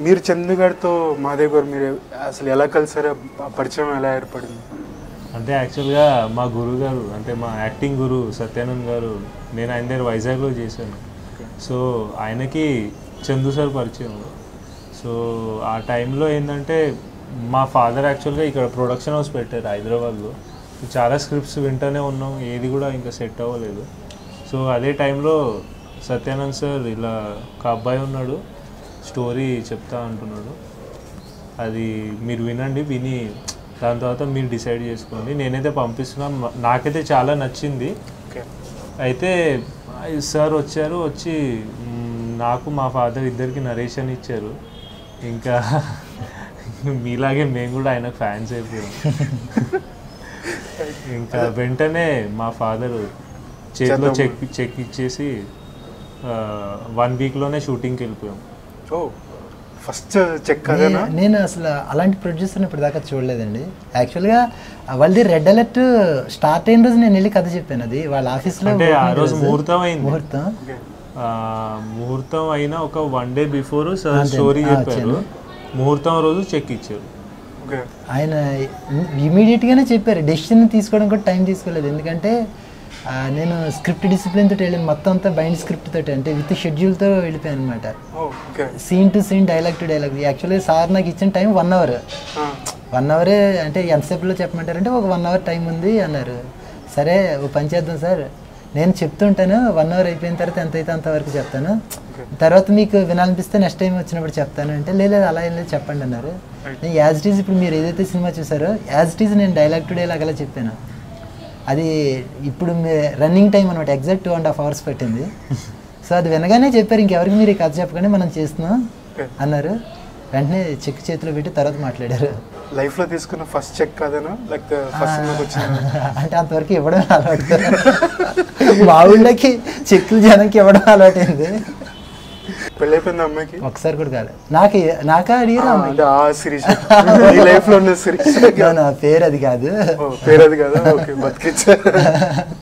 మీరు చందు గారితో మాదేవ్ గారు మీరు అసలు ఎలా కలిసారో ఆ పరిచయం ఎలా ఏర్పడింది అంటే యాక్చువల్గా మా గురువు గారు అంటే మా యాక్టింగ్ గురు సత్యానంద్ గారు నేను ఆయన దగ్గర వైజాగ్లో చేశాను సో ఆయనకి చందు సార్ పరిచయం సో ఆ టైంలో ఏంటంటే మా ఫాదర్ యాక్చువల్గా ఇక్కడ ప్రొడక్షన్ హౌస్ పెట్టారు హైదరాబాద్లో చాలా స్క్రిప్ట్స్ వింటూనే ఉన్నాం ఏది కూడా ఇంకా సెట్ అవ్వలేదు సో అదే టైంలో సత్యానంద్ సార్ ఇలా ఒక అబ్బాయి ఉన్నాడు స్టోరీ చెప్తా అంటున్నాడు అది మీరు వినండి విని దాని తర్వాత మీరు డిసైడ్ చేసుకోండి నేనైతే పంపిస్తున్నా మ- నాకైతే చాలా నచ్చింది ఓకే అయితే సార్ వచ్చారు వచ్చి మ్, నాకు మా ఫాదర్ ఇద్దరికి నరేషన్ ఇచ్చారు ఇంకా మీలాగే మేము కూడా ఆయన ఫ్యాన్స్ అయిపోయాం ఇంకా వెంటనే మా ఫాదర్ చేతిలో చెక్ చెక్ ఇచ్చేసి వన్ వీక్లోనే షూటింగ్కి వెళ్ళిపోయాం ఓ ఫస్ట్ చెక్ అదేనా నే- నేను అసలు అలాంటి ప్రొడ్యూసర్ని ఇప్పటిదాకా చూడలేదండి యాక్చువల్గా వాళ్ళది రెడ్ అలర్ట్ స్టార్ట్ అయిన రోజు నేను వెళ్ళి కథ చెప్పాను అది వాళ్ళ ఆఫీస్లో అంటే ఆ రోజు ముహూర్తం అయింది ముహూర్తం ఓకే ఆ, ముహూర్తం అయినా ఒక one day before sir story చెప్పారు ముహూర్తం రోజు చెక్ ఇచ్చారు ఓకే ఆయన ఇమీడియట్గానే చెప్పారు డెసిషన్ తీసుకోవడం కూడా టైం తీసుకోలేదు ఎందుకంటే ఆ, నేను స్క్రిప్ట్ డిసిప్లిన్ తోటి వెళ్ళాను మొత్తం అంతా బైండ్ స్క్రిప్ట్ తోటి అంటే విత్ షెడ్యూల్తో వెళ్ళిపోయాను అనమాట oh okay scene to scene dialogue to dialogue actually sir నాకు ఇచ్చిన టైం వన్ అవర్ ఆ, వన్ అవరే అంటే ఎంతసేపులో చెప్పమంటారంటే ఒక వన్ అవర్ టైం ఉంది అన్నారు సరే ఓ పని చేద్దాం సార్ నేను చెప్తుంటాను వన్ అవర్ అయిపోయిన తర్వాత ఎంత అయితే అంతవరకు చెప్తాను తర్వాత మీకు వినాలనిపిస్తే నెక్స్ట్ టైం వచ్చినప్పుడు చెప్తాను అంటే లేదు లేదు, అలా ఏం లేదు చెప్పండి అన్నారు నేను యాజ్ ఇట్ ఈజ్ ఇప్పుడు మీరు ఏదైతే సినిమా చూసారో యాజ్ ఇట్ ఈజ్ నేను డైలాగ్ టు డైలాగ్ అలా చెప్పాను అది ఇప్పుడు రన్నింగ్ టైం అనమాట exact two and half hours పట్టింది సో అది వినగానే చెప్పారు ఇంకెవరికి మీరు ఈ కథ చెప్పకండి మనం చేస్తున్నాం ఓకే అన్నారు వెంటనే చెక్ చేతిలో పెట్టి తర్వాత మాట్లాడారు లైఫ్ లో తీసుకున్న ఫస్ట్ చెక్ అదేనా లైక్ ఫస్ట్ సినిమాకి వచ్చిన అంటే అంతవరకు ఇవ్వడం అలవాటు మా ఊళ్ళకి చెక్కులు జనంకి ఇవ్వడం అలవాటైంది పెళ్ళి అయిపోయింది అమ్మాయికి ఒకసారి కూడా కాదు నాకు నాకా అడిగిరా ఆ, అంటే ఆ సిరీస్ ఈ లైఫ్ లో ఉన్న సిరీస్ నా పేరు అది కాదు పేరు అది కదా ఓకే బతికిచ్చా